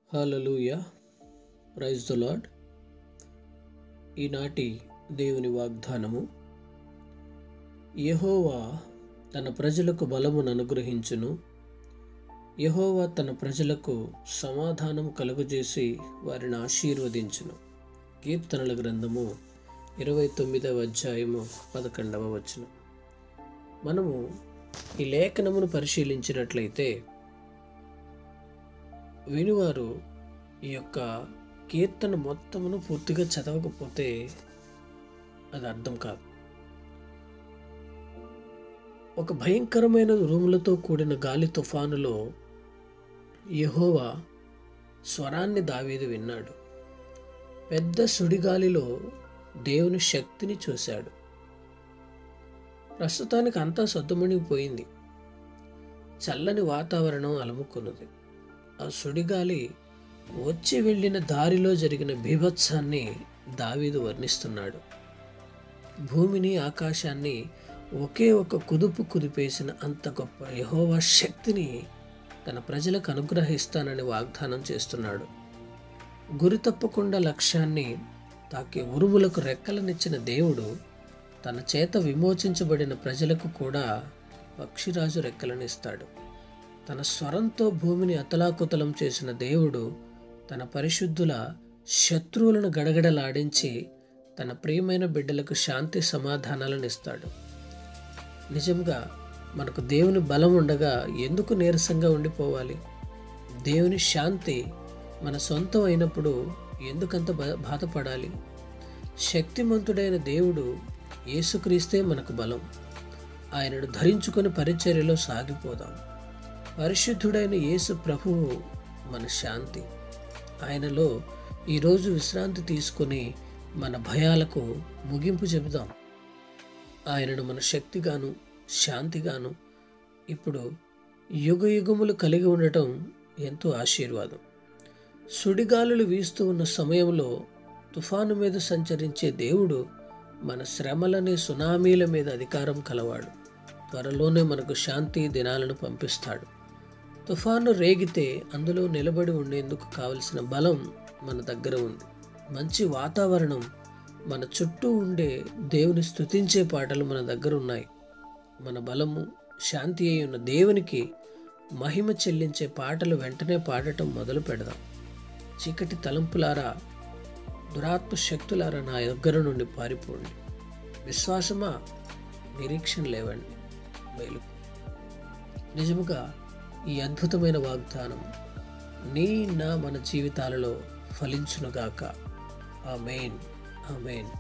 hallelujah praise the lord ఈనాటి దేవుని వాగ్దానము యెహోవా తన ప్రజలకు బలమును అనుగ్రహించును యెహోవా తన ప్రజలకు సమాధానం కలుగజేసి వారిని ఆశీర్వదించును కీర్తనల గ్రంథము ఇరవై తొమ్మిదవ అధ్యాయము పదకొండవ వచనం మనము ఈ లేఖనమును పరిశీలించినట్లయితే వినివారు ఈ యొక్క కీర్తన మొత్తమును పూర్తిగా చదవకపోతే అది అర్థం కాదు ఒక భయంకరమైన రూములతో కూడిన గాలి తుఫానులో యెహోవా స్వరాన్ని దావీదు విన్నాడు పెద్ద సుడిగాలిలో దేవుని శక్తిని చూశాడు ప్రస్తుతానికి అంతా సద్దుమణిగిపోయింది చల్లని వాతావరణం అలముకున్నది ఆ సుడిగాలి వచ్చి వెళ్ళిన దారిలో జరిగిన బీభత్సాన్ని దావీదు వర్ణిస్తున్నాడు భూమిని ఆకాశాన్ని ఒకే ఒక కుదుపు కుదిపేసిన అంత గొప్ప యహోవా శక్తిని తన ప్రజలకు అనుగ్రహిస్తానని వాగ్దానం చేస్తున్నాడు గురి తప్పకుండా లక్ష్యాన్ని తాకే ఉరుములకు రెక్కలనిచ్చిన దేవుడు తన చేత విమోచించబడిన ప్రజలకు కూడా పక్షిరాజు రెక్కలనిస్తాడు తన స్వరంతో భూమిని అతలాకుతలం చేసిన దేవుడు తన పరిశుద్ధుల శత్రువులను గడగడలాడించి తన ప్రియమైన బిడ్డలకు శాంతి సమాధానాలను ఇస్తాడు నిజంగా మనకు దేవుని బలం ఉండగా ఎందుకు నీరసంగా ఉండిపోవాలి దేవుని శాంతి మన సొంతం అయినప్పుడు ఎందుకంత బా బాధపడాలి శక్తిమంతుడైన దేవుడు యేసుక్రీస్తే మనకు బలం ఆయనను ధరించుకొని పరిచర్యలో సాగిపోదాం పరిశుద్ధుడైన యేసు ప్రభువు మన శాంతి ఆయనలో ఈరోజు విశ్రాంతి తీసుకొని మన భయాలకు ముగింపు చెబుదాం ఆయనను మన శక్తిగాను శాంతిగాను ఇప్పుడు యుగ యుగములు కలిగి ఉండటం ఎంతో ఆశీర్వాదం సుడిగాలులు వీస్తూ ఉన్న సమయంలో తుఫాను మీద సంచరించే దేవుడు మన శ్రమలనే సునామీల మీద అధికారం కలవాడు త్వరలోనే మనకు శాంతి దినాలను పంపిస్తాడు తుఫాను రేగితే అందులో నిలబడి ఉండేందుకు కావలసిన బలం మన దగ్గర ఉంది మంచి వాతావరణం మన చుట్టూ ఉండే దేవుని స్తుతించే పాటలు మన దగ్గర ఉన్నాయి మన బలము శాంతి అయి ఉన్న దేవునికి మహిమ చెల్లించే పాటలు వెంటనే పాడటం మొదలు పెడదాం చీకటి తలంపులారా దురాత్మ శక్తులారా నా దగ్గర నుండి పారిపోండి విశ్వాసమా నిరీక్షణ లేవండి మేలు నిజముగా ఈ అద్భుతమైన వాగ్దానం నీ నా మన జీవితాలలో ఫలించునుగాక ఆ మెయిన్ ఆ మెయిన్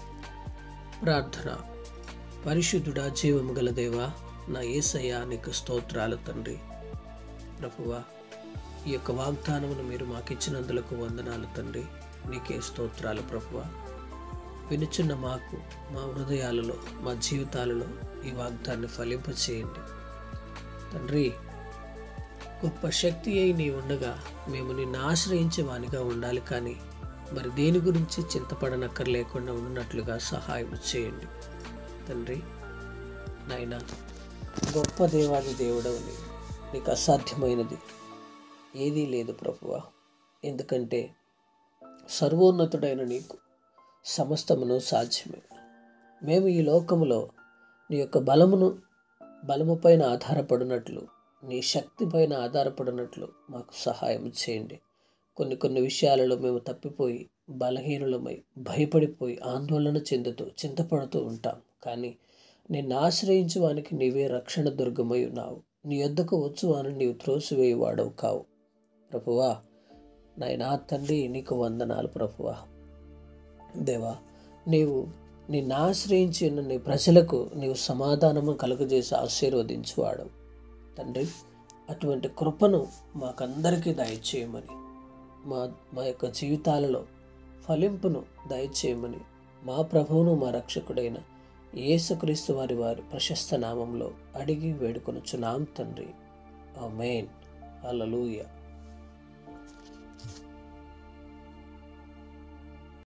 ప్రార్థన పరిశుద్ధుడా జీవము గల దేవా నా ఏసయ్యా నీకు స్తోత్రాలు తండ్రి ప్రభువా ఈ యొక్క వాగ్దానమును మీరు మాకిచ్చినందులకు వందనాలు తండ్రి నీకే స్తోత్రాలు ప్రభువా వినుచున్న మాకు మా హృదయాలలో మా జీవితాలలో ఈ వాగ్దాన్ని ఫలింపచేయండి తండ్రి గొప్ప శక్తి అయి నీ ఉండగా మేము నిన్ను ఆశ్రయించే వానిగా ఉండాలి కానీ మరి దేని గురించి చింతపడనక్కర్లేకుండా ఉన్నట్లుగా సహాయం చేయండి తండ్రి నాయన గొప్ప దేవాది దేవుడవు నీవు నీకు అసాధ్యమైనది ఏదీ లేదు ప్రభువా ఎందుకంటే సర్వోన్నతుడైన నీకు సమస్తమును సాధ్యమే మేము ఈ లోకములో నీ యొక్క బలమును బలము పైన ఆధారపడినట్లు నీ శక్తి పైన ఆధారపడినట్లు మాకు సహాయం చేయండి కొన్ని కొన్ని విషయాలలో మేము తప్పిపోయి బలహీనులమై భయపడిపోయి ఆందోళన చెందుతూ చింతపడుతూ ఉంటాం కానీ నిన్ను ఆశ్రయించు వానికి నీవే రక్షణ దుర్గమై ఉన్నావు నీ యొద్దకు వచ్చు వాని నీవు త్రోసివేయి వాడవు కావు ప్రభువా నాయనా తండ్రి నీకు వందనాలు ప్రభువా దేవా నీవు నిన్ను ఆశ్రయించి ఉన్న నీ ప్రజలకు నీవు సమాధానము కలుగజేసి ఆశీర్వదించువాడు తండ్రి అటువంటి కృపను మాకందరికీ దయచేయమని మా మా యొక్క జీవితాలలో ఫలింపును దయచేయమని మా ప్రభువును మా రక్షకుడైన యేసుక్రీస్తు వారి వారి ప్రశస్త నామంలో అడిగి వేడుకొనుచున్నాం తండ్రి ఆ మెయిన్ అల్లలూయ